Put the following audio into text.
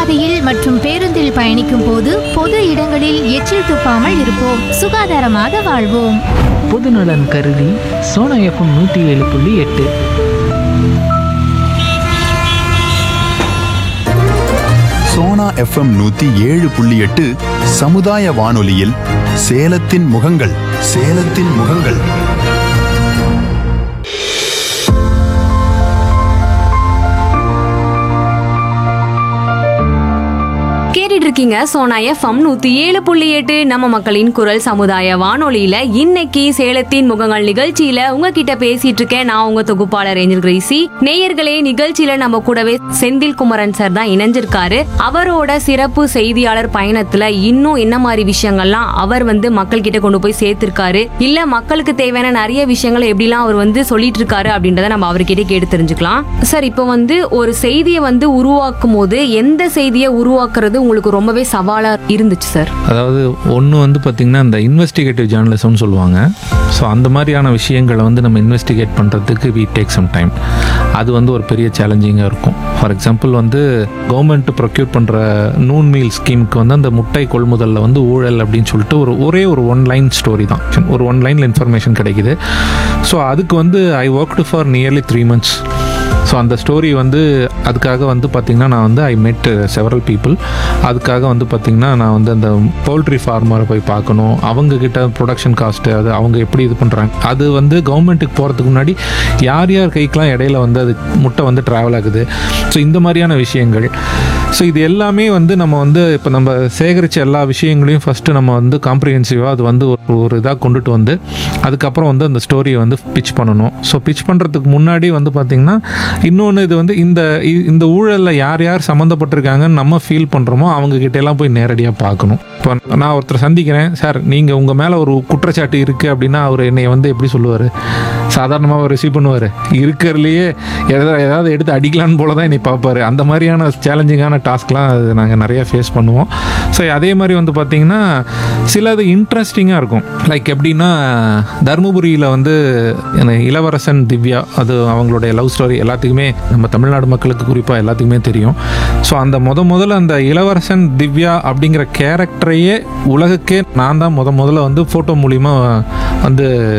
பாதையில் மற்றும் பேருந்தில் பயணிக்கும் போது பொது இடங்களில் எச்சில் துப்பாமல் இருப்போம் சுகாதாரமாக வாழ்வோம் பொதுநலன் கருதி சோனா எஃப்எம் நூற்றி ஏழு புள்ளி எட்டு சோனா எஃப்எம் நூத்தி ஏழு புள்ளி எட்டு சமுதாய வானொலியில் சேலத்தின் முகங்கள் சேலத்தின் முகங்கள் கேட்டுட்டு இருக்கீங்க சோனா எஃப்எம் நூத்தி ஏழு புள்ளி எட்டு நம்ம மக்களின் குரல் சமுதாய வானொலியில இன்னைக்கு சேலத்தின் முகங்கள் நிகழ்ச்சியில உங்ககிட்ட பேசிட்டு இருக்கேன் நான் உங்க தொகுப்பாளர் ஏஞ்சல் கிரேசி நேயர்களே நிகழ்ச்சியில நம்ம கூடவே செந்தில் குமரன் சார் தான் இணைஞ்சிருக்காரு அவரோட சிறப்பு செய்தியாளர் பயணத்துல இன்னும் என்ன மாதிரி விஷயங்கள்லாம் அவர் வந்து மக்கள் கிட்ட கொண்டு போய் சேர்த்திருக்காரு இல்ல மக்களுக்கு தேவையான நிறைய விஷயங்களை எப்படிலாம் அவர் வந்து சொல்லிட்டு இருக்காரு அப்படின்றத நம்ம அவர்கிட்ட கேட்டு தெரிஞ்சுக்கலாம் சார் இப்போ வந்து ஒரு செய்தியை வந்து உருவாக்கும் போது எந்த செய்தியை உருவாக்குறது உங்களுக்கு ரொம்பவே சவாலா இருந்துச்சு சார் அதாவது ஒன்று வந்து பார்த்திங்கன்னா இந்த இன்வெஸ்டிகேட்டிவ் ஜேர்னலிசம்னு சொல்லுவாங்க ஸோ அந்த மாதிரியான விஷயங்களை வந்து நம்ம இன்வெஸ்டிகேட் பண்ணுறதுக்கு வி டேக் சம் டைம் அது வந்து ஒரு பெரிய சேலஞ்சிங்காக இருக்கும் ஃபார் எக்ஸாம்பிள் வந்து கவர்மெண்ட் ப்ரொக்யூர் பண்ணுற நூன் மீல் ஸ்கீமுக்கு வந்து அந்த முட்டை கொள்முதலில் வந்து ஊழல் அப்படின்னு சொல்லிட்டு ஒரு ஒரே ஒரு ஒன் லைன் ஸ்டோரி தான் ஒரு ஒன் லைனில் இன்ஃபர்மேஷன் கிடைக்குது ஸோ அதுக்கு வந்து I worked for nearly three months so அந்த ஸ்டோரி வந்து அதுக்காக வந்து பார்த்திங்கன்னா நான் வந்து ஐ மெட் செவரல் பீப்புள் அதுக்காக வந்து பார்த்திங்கன்னா நான் வந்து அந்த பவுல்ட்ரி ஃபார்மரை போய் பார்க்கணும் அவங்க கிட்ட ப்ரொடக்ஷன் காஸ்ட்டு அது அவங்க எப்படி இது பண்ணுறாங்க அது வந்து கவர்மெண்ட்டுக்கு போகிறதுக்கு முன்னாடி யார் யார் கைக்கெலாம் இடையில வந்து அது முட்டை வந்து ட்ராவல் ஆகுது ஸோ இந்த மாதிரியான விஷயங்கள் ஸோ இது எல்லாமே வந்து நம்ம வந்து இப்போ நம்ம சேகரித்த எல்லா விஷயங்களையும் ஃபஸ்ட்டு நம்ம வந்து காம்ப்ரிஹென்சிவாக அது வந்து ஒரு ஒரு இதாக கொண்டுட்டு வந்து அதுக்கப்புறம் வந்து அந்த ஸ்டோரியை வந்து பிச் பண்ணணும் ஸோ பிச் பண்ணுறதுக்கு முன்னாடி வந்து பார்த்திங்கன்னா இன்னொன்று இது வந்து இந்த இ- இந்த ஊழலில் யார் யார் சம்மந்தப்பட்டிருக்காங்கன்னு நம்ம ஃபீல் பண்ணுறோமோ அவங்க கிட்ட எல்லாம் போய் நேரடியாக பார்க்கணும் இப்போ நான் ஒருத்தர் சந்திக்கிறேன் சார் நீங்கள் உங்கள் மேலே ஒரு குற்றச்சாட்டு இருக்குது அப்படின்னா அவர் என்னை வந்து எப்படி சொல்லுவார் சாதாரணமாக ரிசீவ் பண்ணுவார் இருக்கிறதுலையே எதாவது ஏதாவது எடுத்து அடிக்கலான்னு போல தான் என்னை பார்ப்பாரு அந்த மாதிரியான சேலஞ்சிங்கான டாஸ்க்லாம் அது நாங்கள் நிறைய ஃபேஸ் பண்ணுவோம் ஸோ அதே மாதிரி வந்து பார்த்திங்கன்னா சிலது இன்ட்ரெஸ்டிங்காக இருக்கும் லைக் எப்படின்னா தருமபுரியில் வந்து என்ன இளவரசன் திவ்யா அது அவங்களுடைய லவ் ஸ்டோரி எல்லாத்துக்குமே நம்ம தமிழ்நாடு மக்களுக்கு குறிப்பாக எல்லாத்துக்குமே தெரியும் ஸோ அந்த முத முதல்ல அந்த இளவரசன் திவ்யா அப்படிங்கிற கேரக்டரையே உலகுக்கே நான் தான் முத முதல்ல வந்து ஃபோட்டோ மூலிமா வந்து